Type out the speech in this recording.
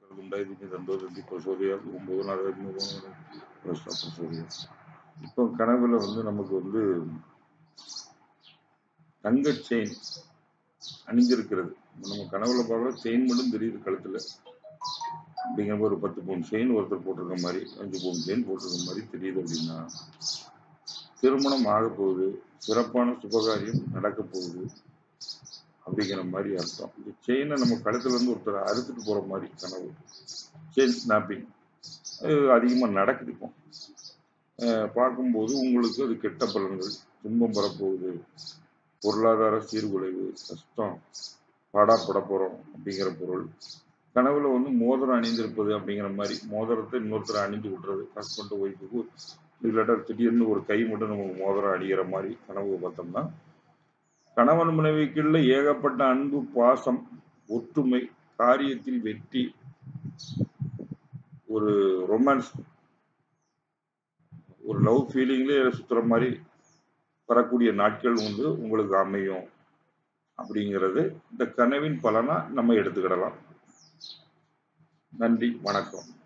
ഉണ്ടായിരിക്കും சந்தோஷத்தை பிரசோதியால் ஒன்பது நாள் பிரசோதியால் இப்போ கனவுல வந்து நமக்கு வந்து தங்க செயின் அணிஞ்சிருக்கிறது நம்ம கனவுல பார்க்குற செயின் மட்டும் தெரியுது கழுத்துல அப்படிங்கிற ஒரு பத்து பவுன் செயின் ஒருத்தர் போட்டிருக்க மாதிரி அஞ்சு பவுன் செயின் போட்டிருக்க மாதிரி தெரியுது அப்படின்னா திருமணம் ஆக போகுது சிறப்பான சுபகாரியம் நடக்க போகுது அப்படிங்கிற மாதிரி அர்த்தம் இந்த செயினை நம்ம கழுத்துல இருந்து ஒருத்தர் அறுத்துட்டு போற மாதிரி கனவு செயின் ஸ்னாப்பிங் அதிகமாக நடக்குது இப்போ அஹ் பார்க்கும்போது உங்களுக்கு அது கெட்ட பலன்கள் துன்பம் வரப்போகுது பொருளாதார சீர்குலைவு கஷ்டம் பாடாப்பட போறோம் அப்படிங்கிற பொருள் கனவுல வந்து மோதிரம் அணிந்திருப்பது அப்படிங்கிற மாதிரி மோதிரத்தை இன்னொருத்தர் அணிந்து விட்டுறது ஹஸ்பண்ட் ஒய்ஃபுக்கு இல்லாட்டா திடீர்னு ஒரு கை மட்டும் நமக்கு மோதிரம் அடிக்கிற மாதிரி கனவு பார்த்தோம்னா கணவன் மனைவிக்குள்ள ஏகப்பட்ட அன்பு பாசம் ஒற்றுமை காரியத்தில் வெற்றி ஒரு ரொமான்ஸ் ஒரு லவ் ஃபீலிங்லேயே சுத்துற மாதிரி வரக்கூடிய நாட்கள் வந்து உங்களுக்கு அமையும் அப்படிங்கிறது இந்த கனவின் பலனா நம்ம எடுத்துக்கிடலாம் நன்றி வணக்கம்